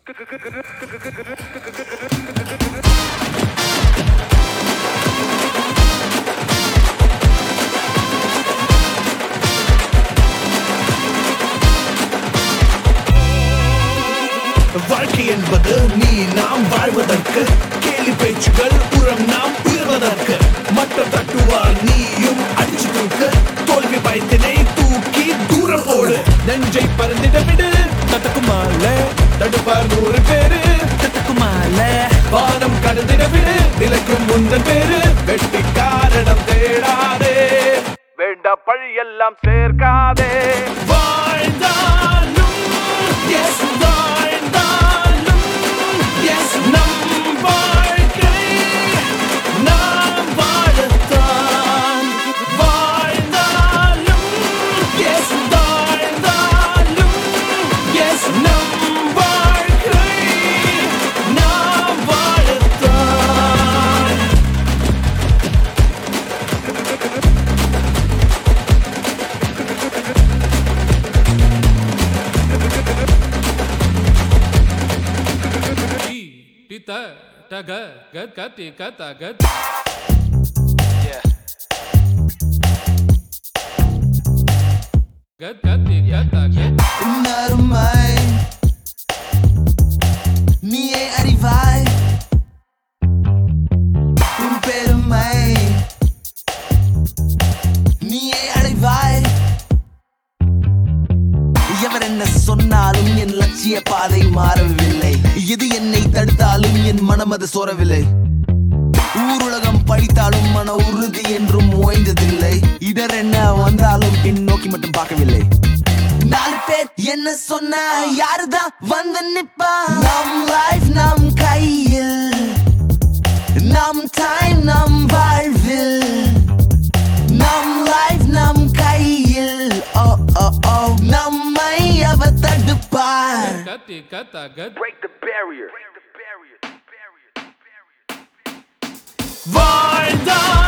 வாழ்க்கை என்பது நீ நாம் வாழ்வதற்கு கேலி பேச்சுகள் உரம் நாம் உயர்வதற்கு மட்டம் தட்டுவார் நீயும் அடிச்சு தூக்கு தோல்வி பயத்தினை தூக்கி தூரம் போடு நெஞ்சை பறந்திட விடு தட்டுக்குமால தடுப்பார் நூறு பேரு தட்டுக்குமால வானம் கடந்திட விடு நிலைக்கும் முந்தன் பேரு வெட்டி காரணம் தேடாதே வேண்டா பழி எல்லாம் சேர்க்காதே வாழ்ந்தாலும் yes வாழ்ந்தாலும் yes நம் வாழ்க்கை நாம் வாழத்தான் வாழ்ந்தாலும் yes வாழ்ந்தாலும் yes நம் வாழ்க்கை நாம் வாழத்தான் Ti ta ta ga ga ga ti ga ta ga Yeah. ga ga ti ga ta ga உன்னருமை நீயே அறிவாய் உன் பெருமை நீயே அடைவாய் எவர் என்ன சொன்னாலும் என் லட்சிய பாதை மாறவில்லை எது என்னை தடுத்தாலும் என் மனம் அது சோரவில்லை ஊருலகம் படித்தாலும் மன உறுதி என்றும் ஓய்ந்ததில்லை இடர் என்ன வந்தாலும் பின் நோக்கி மட்டும் பார்க்கவில்லை நாலு பேர் என்ன சொன்ன யாருதான் வந்து நிப்பா நம் லைஃப் நம் கையில் நம் டைம் நம் வாழ்வில் நம் லைஃப் நம் கையில் ஓ ஓ ஓ நம்மை அவ தடுப்பார் ga ti ga ta ga Break the barrier. வாழ்ந்தாலும்